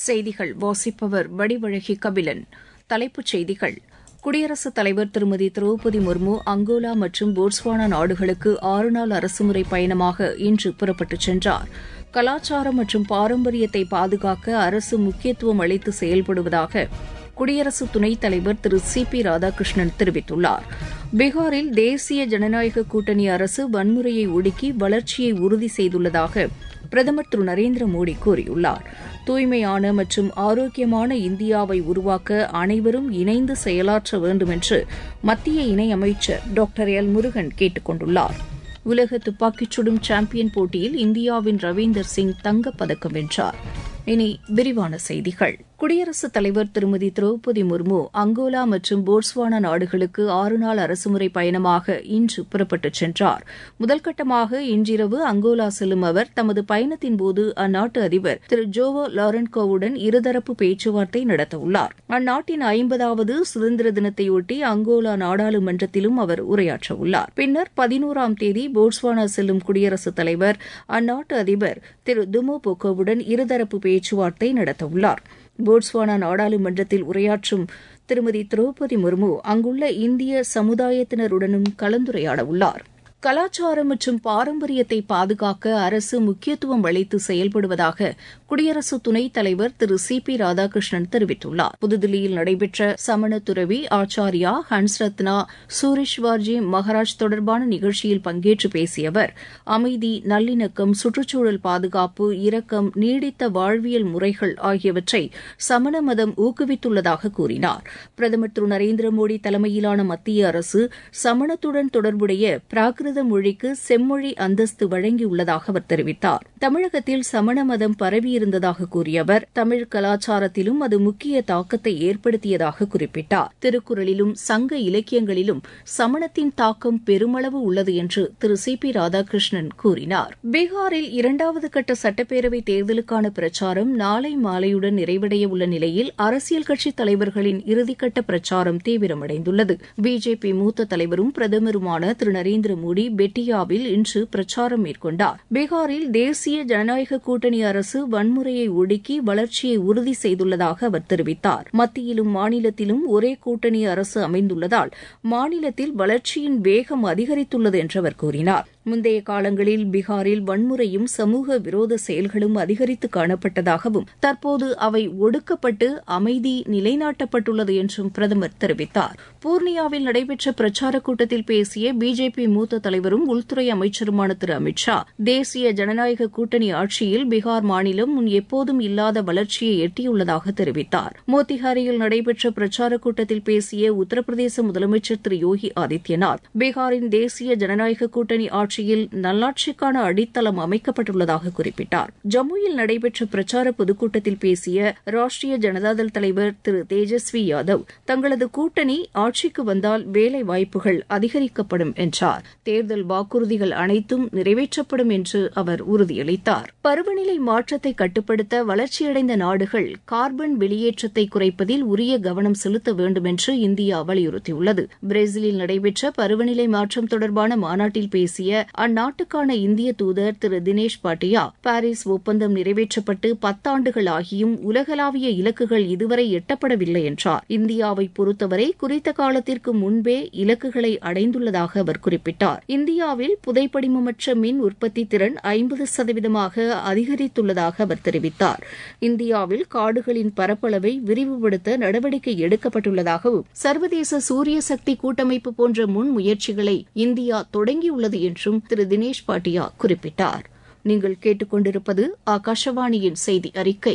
செய்திகள் வாசிப்பவர் வடிவழகி கபிலன் தலைப்புச் செய்திகள் குடியரசுத் தலைவர் திருமதி திரௌபதி முர்மு அங்கோலா மற்றும் போட்ஸ்வானா நாடுகளுக்கு ஆறு நாள் அரசுமுறை பயணமாக இன்று புறப்பட்டுச் சென்றார் கலாச்சாரம் மற்றும் பாரம்பரியத்தை பாதுகாக்க அரசு முக்கியத்துவம் அளித்து செயல்படுவதாக குடியரசு துணைத் தலைவர் திரு சி பி ராதாகிருஷ்ணன் தெரிவித்துள்ளார் பீகாரில் தேசிய ஜனநாயக கூட்டணி அரசு வன்முறையை ஒடுக்கி வளர்ச்சியை உறுதி செய்துள்ளதாக பிரதமர் திரு நரேந்திர மோடி கூறியுள்ளார் தூய்மையான மற்றும் ஆரோக்கியமான இந்தியாவை உருவாக்க அனைவரும் இணைந்து செயலாற்ற வேண்டும் என்று மத்திய இணையமைச்சர் டாக்டர் எல் முருகன் கேட்டுக் கொண்டுள்ளார் உலக துப்பாக்கிச் சுடும் சாம்பியன் போட்டியில் இந்தியாவின் ரவீந்தர் சிங் தங்கப்பதக்கம் வென்றார் இனி விரிவான செய்திகள் குடியரசுத் தலைவர் திருமதி திரௌபதி முர்மு அங்கோலா மற்றும் போட்ஸ்வானா நாடுகளுக்கு ஆறு நாள் அரசுமுறை பயணமாக இன்று புறப்பட்டுச் சென்றார் முதல்கட்டமாக இன்றிரவு அங்கோலா செல்லும் அவர் தமது பயணத்தின்போது அந்நாட்டு அதிபர் திரு ஜோவோ லாரன்கோவுடன் இருதரப்பு பேச்சுவார்த்தை நடத்தவுள்ளார் அந்நாட்டின் ஐம்பதாவது சுதந்திர தினத்தையொட்டி அங்கோலா நாடாளுமன்றத்திலும் அவர் உரையாற்றவுள்ளார் பின்னர் பதினோராம் தேதி போட்ஸ்வானா செல்லும் குடியரசுத் தலைவர் அந்நாட்டு அதிபர் திரு துமோ பொக்கோவுடன் இருதரப்பு பேச்சுவார்த்தை நடத்தவுள்ளார் போட்ஸ்வானா நாடாளுமன்றத்தில் உரையாற்றும் திருமதி திரௌபதி முர்மு அங்குள்ள இந்திய சமுதாயத்தினருடனும் கலந்துரையாடவுள்ளார் கலாச்சாரம் மற்றும் பாரம்பரியத்தை பாதுகாக்க அரசு முக்கியத்துவம் அளித்து செயல்படுவதாக குடியரசு துணைத் தலைவர் திரு சி பி ராதாகிருஷ்ணன் தெரிவித்துள்ளார் புதுதில்லியில் நடைபெற்ற சமண துறவி ஆச்சாரியா ஹன்ஸ்ரத்னா சூரிஷ்வார்ஜி மகாராஜ் தொடர்பான நிகழ்ச்சியில் பங்கேற்று பேசிய அவர் அமைதி நல்லிணக்கம் சுற்றுச்சூழல் பாதுகாப்பு இரக்கம் நீடித்த வாழ்வியல் முறைகள் ஆகியவற்றை சமண மதம் ஊக்குவித்துள்ளதாக கூறினார் பிரதமர் திரு நரேந்திர மோடி தலைமையிலான மத்திய அரசு சமணத்துடன் தொடர்புடைய பிராகிருத மொழிக்கு செம்மொழி அந்தஸ்து வழங்கியுள்ளதாக அவர் தெரிவித்தார் தமிழகத்தில் சமண மதம் பரவியிருந்ததாக கூறிய அவர் தமிழ் கலாச்சாரத்திலும் அது முக்கிய தாக்கத்தை ஏற்படுத்தியதாக குறிப்பிட்டார் திருக்குறளிலும் சங்க இலக்கியங்களிலும் சமணத்தின் தாக்கம் பெருமளவு உள்ளது என்று திரு சி பி ராதாகிருஷ்ணன் கூறினார் பீகாரில் இரண்டாவது கட்ட சட்டப்பேரவை தேர்தலுக்கான பிரச்சாரம் நாளை மாலையுடன் நிறைவடைய உள்ள நிலையில் அரசியல் கட்சித் தலைவர்களின் இறுதிக்கட்ட பிரச்சாரம் தீவிரமடைந்துள்ளது பிஜேபி மூத்த தலைவரும் பிரதமருமான திரு நரேந்திர மோடி பெட்டியாவில் இன்று பிரச்சாரம் மேற்கொண்டார் பீகாரில் தேசிய ஜனநாயக கூட்டணி அரசு வன்முறையை ஒடுக்கி வளர்ச்சியை உறுதி செய்துள்ளதாக அவர் தெரிவித்தார் மத்தியிலும் மாநிலத்திலும் ஒரே கூட்டணி அரசு அமைந்துள்ளதால் மாநிலத்தில் வளர்ச்சியின் வேகம் அதிகரித்துள்ளது என்று அவர் கூறினார் முந்தைய காலங்களில் பீகாரில் வன்முறையும் சமூக விரோத செயல்களும் அதிகரித்து காணப்பட்டதாகவும் தற்போது அவை ஒடுக்கப்பட்டு அமைதி நிலைநாட்டப்பட்டுள்ளது என்றும் பிரதமர் தெரிவித்தார் பூர்ணியாவில் நடைபெற்ற பிரச்சாரக் கூட்டத்தில் பேசிய பிஜேபி மூத்த தலைவரும் உள்துறை அமைச்சருமான திரு அமித் ஷா தேசிய ஜனநாயக கூட்டணி ஆட்சியில் பீகார் மாநிலம் முன் எப்போதும் இல்லாத வளர்ச்சியை எட்டியுள்ளதாக தெரிவித்தார் மோத்திஹாரியில் நடைபெற்ற பிரச்சாரக் கூட்டத்தில் பேசிய உத்தரப்பிரதேச முதலமைச்சர் திரு யோகி ஆதித்யநாத் பீகாரின் தேசிய ஜனநாயக கூட்டணி ஆட்சியில் நல்லாட்சிக்கான அடித்தளம் அமைக்கப்பட்டுள்ளதாக குறிப்பிட்டார் ஜம்முவில் நடைபெற்ற பிரச்சார பொதுக்கூட்டத்தில் பேசிய ராஷ்டிரிய ஜனதாதள் தலைவர் திரு தேஜஸ்வி யாதவ் தங்களது கூட்டணி ஆட்சிக்கு வந்தால் வேலை வாய்ப்புகள் அதிகரிக்கப்படும் என்றார் தேர்தல் வாக்குறுதிகள் அனைத்தும் நிறைவேற்றப்படும் என்று அவர் உறுதியளித்தார் பருவநிலை மாற்றத்தை கட்டுப்படுத்த வளர்ச்சியடைந்த நாடுகள் கார்பன் வெளியேற்றத்தை குறைப்பதில் உரிய கவனம் செலுத்த வேண்டும் என்று இந்தியா வலியுறுத்தியுள்ளது பிரேசிலில் நடைபெற்ற பருவநிலை மாற்றம் தொடர்பான மாநாட்டில் பேசிய அந்நாட்டுக்கான இந்திய தூதர் திரு தினேஷ் பாட்டியா பாரிஸ் ஒப்பந்தம் நிறைவேற்றப்பட்டு பத்தாண்டுகள் ஆகியும் உலகளாவிய இலக்குகள் இதுவரை எட்டப்படவில்லை என்றார் இந்தியாவை பொறுத்தவரை குறித்த காலத்திற்கு முன்பே இலக்குகளை அடைந்துள்ளதாக அவர் குறிப்பிட்டார் இந்தியாவில் புதைப்படிமமற்ற மின் உற்பத்தி திறன் ஐம்பது சதவீதமாக அதிகரித்துள்ளதாக அவர் தெரிவித்தார் இந்தியாவில் காடுகளின் பரப்பளவை விரிவுபடுத்த நடவடிக்கை எடுக்கப்பட்டுள்ளதாகவும் சர்வதேச சூரிய சக்தி கூட்டமைப்பு போன்ற முன் முயற்சிகளை இந்தியா தொடங்கியுள்ளது என்றும் திரு தினேஷ் பாட்டியா குறிப்பிட்டார் நீங்கள் கேட்டுக்கொண்டிருப்பது ஆகாஷவாணியின் செய்தி அறிக்கை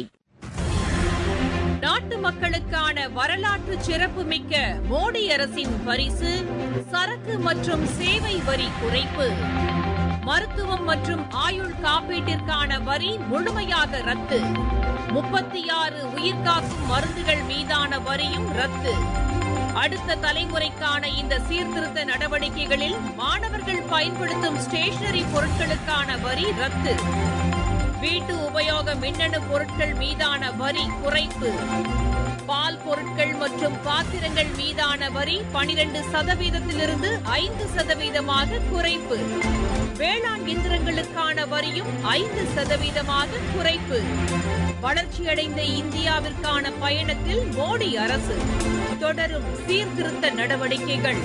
நாட்டு மக்களுக்கான வரலாற்று சிறப்புமிக்க மோடி அரசின் பரிசு சரக்கு மற்றும் சேவை வரி குறைப்பு மருத்துவம் மற்றும் ஆயுள் காப்பீட்டிற்கான வரி முழுமையாக ரத்து முப்பத்தி ஆறு உயிர்காக்கும் மருந்துகள் மீதான வரியும் ரத்து அடுத்த தலைமுறைக்கான இந்த சீர்திருத்த நடவடிக்கைகளில் மாணவர்கள் பயன்படுத்தும் ஸ்டேஷனரி பொருட்களுக்கான வரி ரத்து வீட்டு உபயோக மின்னணு பொருட்கள் மீதான வரி குறைப்பு பால் பொருட்கள் மற்றும் பாத்திரங்கள் மீதான வரி பனிரெண்டு சதவீதத்திலிருந்து ஐந்து சதவீதமாக குறைப்பு வேளாண் இயந்திரங்களுக்கான வரியும் ஐந்து சதவீதமாக குறைப்பு வளர்ச்சியடைந்த இந்தியாவிற்கான பயணத்தில் மோடி அரசு தொடரும் சீர்திருத்த நடவடிக்கைகள்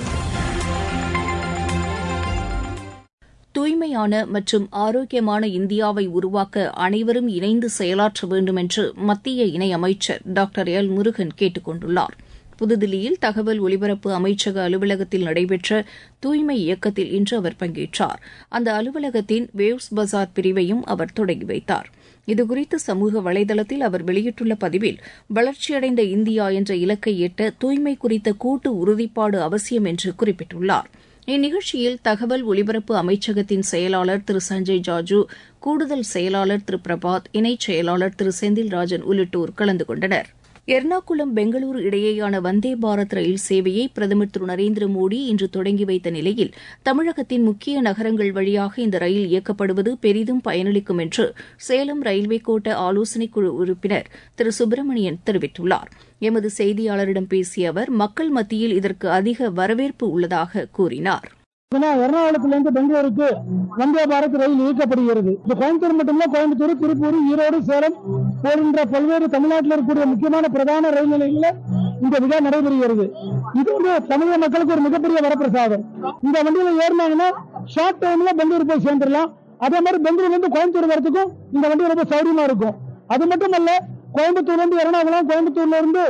தூய்மையான மற்றும் ஆரோக்கியமான இந்தியாவை உருவாக்க அனைவரும் இணைந்து செயலாற்ற வேண்டும் என்று மத்திய இணையமைச்சர் டாக்டர் எல் முருகன் கேட்டுக் கொண்டுள்ளார் புதுதில்லியில் தகவல் ஒலிபரப்பு அமைச்சக அலுவலகத்தில் நடைபெற்ற தூய்மை இயக்கத்தில் இன்று அவர் பங்கேற்றார் அந்த அலுவலகத்தின் வேவ்ஸ் பஜார் பிரிவையும் அவர் தொடங்கி வைத்தார் இதுகுறித்து சமூக வலைதளத்தில் அவர் வெளியிட்டுள்ள பதிவில் வளர்ச்சியடைந்த இந்தியா என்ற இலக்கை எட்ட தூய்மை குறித்த கூட்டு உறுதிப்பாடு அவசியம் என்று குறிப்பிட்டுள்ளார் இந்நிகழ்ச்சியில் தகவல் ஒலிபரப்பு அமைச்சகத்தின் செயலாளர் திரு சஞ்சய் ஜாஜு கூடுதல் செயலாளர் திரு பிரபாத் இணைச் செயலாளர் திரு செந்தில்ராஜன் உள்ளிட்டோர் கலந்து கொண்டனர் எர்ணாகுளம் பெங்களூரு இடையேயான வந்தே பாரத் ரயில் சேவையை பிரதமர் திரு நரேந்திர மோடி இன்று தொடங்கி வைத்த நிலையில் தமிழகத்தின் முக்கிய நகரங்கள் வழியாக இந்த ரயில் இயக்கப்படுவது பெரிதும் பயனளிக்கும் என்று சேலம் ரயில்வே கோட்ட ஆலோசனைக் குழு உறுப்பினர் திரு சுப்பிரமணியன் தெரிவித்துள்ளார் எமது செய்தியாளரிடம் பேசிய அவர் மக்கள் மத்தியில் இதற்கு அதிக வரவேற்பு உள்ளதாக கூறினார் எர்ணாகுளத்திலிருந்து பெங்களூருக்கு வந்தே பாரத் ரயில் இயக்கப்படுகிறது இது கோயம்புத்தூர் மட்டுமல்ல கோயம்புத்தூர் திருப்பூர் ஈரோடு சேலம் போன்ற பல்வேறு தமிழ்நாட்டில் இருக்கக்கூடிய முக்கியமான பிரதான ரயில் நிலையங்களில் இந்த விழா நடைபெறுகிறது இது வந்து தமிழக மக்களுக்கு ஒரு மிகப்பெரிய வரப்பிரசாதம் இந்த வண்டியில ஏறினாங்கன்னா ஷார்ட் டைம்ல பெங்களூர் போய் சேர்ந்துடலாம் அதே மாதிரி பெங்களூர்ல இருந்து கோயம்புத்தூர் வரதுக்கும் இந்த வண்டி ரொம்ப சௌரியமா இருக்கும் அது மட்டும் அல்ல கோயம்புத்தூர்ல இருந்து எர்ணாகுளம் கோயம்புத்தூர்ல இருந்து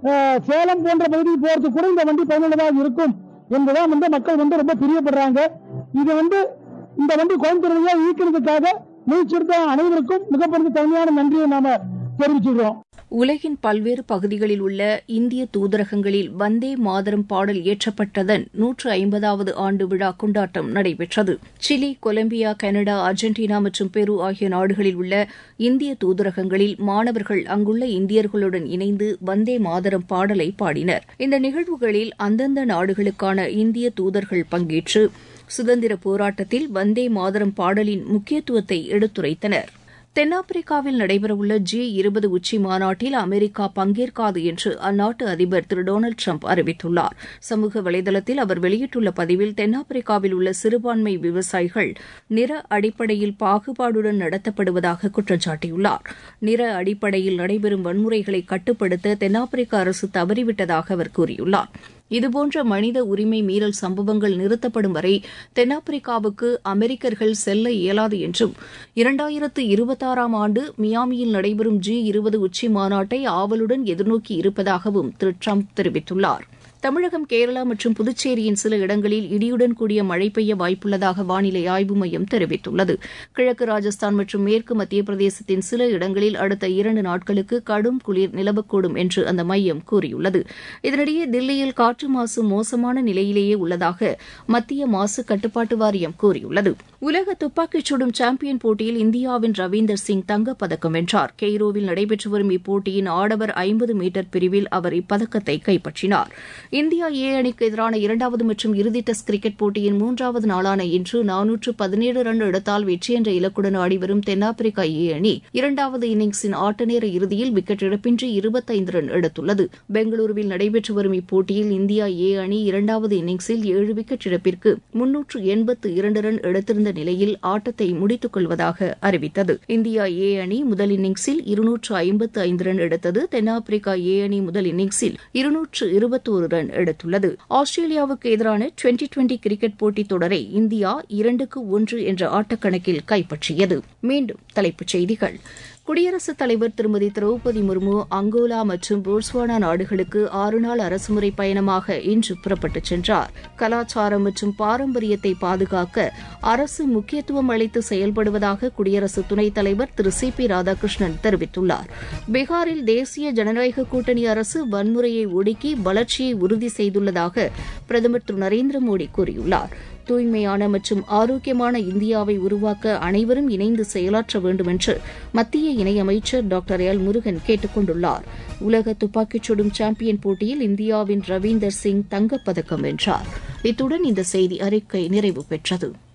சேலம் போன்ற பகுதிக்கு போறதுக்கு கூட இந்த வண்டி பயனுள்ளதாக இருக்கும் என்பதான் வந்து மக்கள் வந்து ரொம்ப பிரியப்படுறாங்க இது வந்து இந்த வண்டி கோயம்புத்தூர்ல ஈக்கிறதுக்காக முயற்சித்த அனைவருக்கும் மிகப்பெரிய தலைமையான நன்றியை நாம தெரிவிச்சுக்கிறோம் உலகின் பல்வேறு பகுதிகளில் உள்ள இந்திய தூதரகங்களில் வந்தே மாதரம் பாடல் இயற்றப்பட்டதன் நூற்று ஐம்பதாவது ஆண்டு விழா கொண்டாட்டம் நடைபெற்றது சிலி கொலம்பியா கனடா அர்ஜென்டினா மற்றும் பெரு ஆகிய நாடுகளில் உள்ள இந்திய தூதரகங்களில் மாணவர்கள் அங்குள்ள இந்தியர்களுடன் இணைந்து வந்தே மாதரம் பாடலை பாடினர் இந்த நிகழ்வுகளில் அந்தந்த நாடுகளுக்கான இந்திய தூதர்கள் பங்கேற்று சுதந்திர போராட்டத்தில் வந்தே மாதரம் பாடலின் முக்கியத்துவத்தை எடுத்துரைத்தனா் தென்னாப்பிரிக்காவில் நடைபெறவுள்ள ஜி இருபது உச்சி மாநாட்டில் அமெரிக்கா பங்கேற்காது என்று அந்நாட்டு அதிபர் திரு டொனால்டு ட்ரம்ப் அறிவித்துள்ளார் சமூக வலைதளத்தில் அவர் வெளியிட்டுள்ள பதிவில் தென்னாப்பிரிக்காவில் உள்ள சிறுபான்மை விவசாயிகள் நிற அடிப்படையில் பாகுபாடுடன் நடத்தப்படுவதாக குற்றம் சாட்டியுள்ளார் நிற அடிப்படையில் நடைபெறும் வன்முறைகளை கட்டுப்படுத்த தென்னாப்பிரிக்க அரசு தவறிவிட்டதாக அவர் கூறியுள்ளார் இதுபோன்ற மனித உரிமை மீறல் சம்பவங்கள் நிறுத்தப்படும் வரை தென்னாப்பிரிக்காவுக்கு அமெரிக்கர்கள் செல்ல இயலாது என்றும் இரண்டாயிரத்து இருபத்தாறாம் ஆண்டு மியாமியில் நடைபெறும் ஜி இருபது உச்சி மாநாட்டை ஆவலுடன் எதிர்நோக்கி இருப்பதாகவும் திரு ட்ரம்ப் தெரிவித்துள்ளார் தமிழகம் கேரளா மற்றும் புதுச்சேரியின் சில இடங்களில் இடியுடன் கூடிய மழை பெய்ய வாய்ப்புள்ளதாக வானிலை ஆய்வு மையம் தெரிவித்துள்ளது கிழக்கு ராஜஸ்தான் மற்றும் மேற்கு மத்திய பிரதேசத்தின் சில இடங்களில் அடுத்த இரண்டு நாட்களுக்கு கடும் குளிர் நிலவக்கூடும் என்று அந்த மையம் கூறியுள்ளது இதனிடையே தில்லியில் காற்று மாசு மோசமான நிலையிலேயே உள்ளதாக மத்திய மாசு கட்டுப்பாட்டு வாரியம் கூறியுள்ளது உலக துப்பாக்கிச் சுடும் சாம்பியன் போட்டியில் இந்தியாவின் ரவீந்தர் சிங் தங்கப்பதக்கம் வென்றார் கெய்ரோவில் நடைபெற்று வரும் இப்போட்டியின் ஆடவர் ஐம்பது மீட்டர் பிரிவில் அவர் இப்பதக்கத்தை கைப்பற்றினார் இந்தியா ஏ அணிக்கு எதிரான இரண்டாவது மற்றும் இறுதி டெஸ்ட் கிரிக்கெட் போட்டியின் மூன்றாவது நாளான இன்று நானூற்று பதினேழு ரன் எடுத்தால் வெற்றி என்ற இலக்குடன் ஆடிவரும் தென்னாப்பிரிக்கா ஏ அணி இரண்டாவது இன்னிங்ஸின் ஆட்டநேர இறுதியில் விக்கெட் இழப்பின்றி இருபத்தைந்து ரன் எடுத்துள்ளது பெங்களூருவில் நடைபெற்று வரும் இப்போட்டியில் இந்தியா ஏ அணி இரண்டாவது இன்னிங்ஸில் ஏழு விக்கெட் இழப்பிற்கு முன்னூற்று எண்பத்து இரண்டு ரன் எடுத்திருந்த நிலையில் ஆட்டத்தை முடித்துக் கொள்வதாக அறிவித்தது இந்தியா ஏ அணி முதல் இன்னிங்ஸில் இருநூற்று ஐம்பத்து ஐந்து ரன் எடுத்தது தென்னாப்பிரிக்கா ஏ அணி முதல் இன்னிங்ஸில் இருநூற்று இருபத்தோரு ரன் எடுத்துள்ளது ஆஸ்திரேலியாவுக்கு எதிரான டுவெண்டி டுவெண்டி கிரிக்கெட் போட்டித் தொடரை இந்தியா இரண்டுக்கு ஒன்று என்ற ஆட்டக்கணக்கில் கைப்பற்றியது மீண்டும் தலைப்புச் செய்திகள் குடியரசுத் தலைவர் திருமதி திரௌபதி முர்மு அங்கோலா மற்றும் போட்ஸ்வானா நாடுகளுக்கு ஆறு நாள் அரசுமுறை பயணமாக இன்று புறப்பட்டுச் சென்றார் கலாச்சாரம் மற்றும் பாரம்பரியத்தை பாதுகாக்க அரசு முக்கியத்துவம் அளித்து செயல்படுவதாக குடியரசு துணைத் தலைவர் திரு சி பி ராதாகிருஷ்ணன் தெரிவித்துள்ளார் பீகாரில் தேசிய ஜனநாயக கூட்டணி அரசு வன்முறையை ஒடுக்கி வளர்ச்சியை உறுதி செய்துள்ளதாக பிரதமர் திரு நரேந்திர மோடி கூறியுள்ளார் தூய்மையான மற்றும் ஆரோக்கியமான இந்தியாவை உருவாக்க அனைவரும் இணைந்து செயலாற்ற வேண்டும் என்று மத்திய இணையமைச்சர் டாக்டர் எல் முருகன் கேட்டுக் கொண்டுள்ளார் உலக துப்பாக்கிச் சுடும் சாம்பியன் போட்டியில் இந்தியாவின் ரவீந்தர் சிங் தங்கப்பதக்கம் வென்றார் இத்துடன் இந்த செய்தி அறிக்கை நிறைவு பெற்றது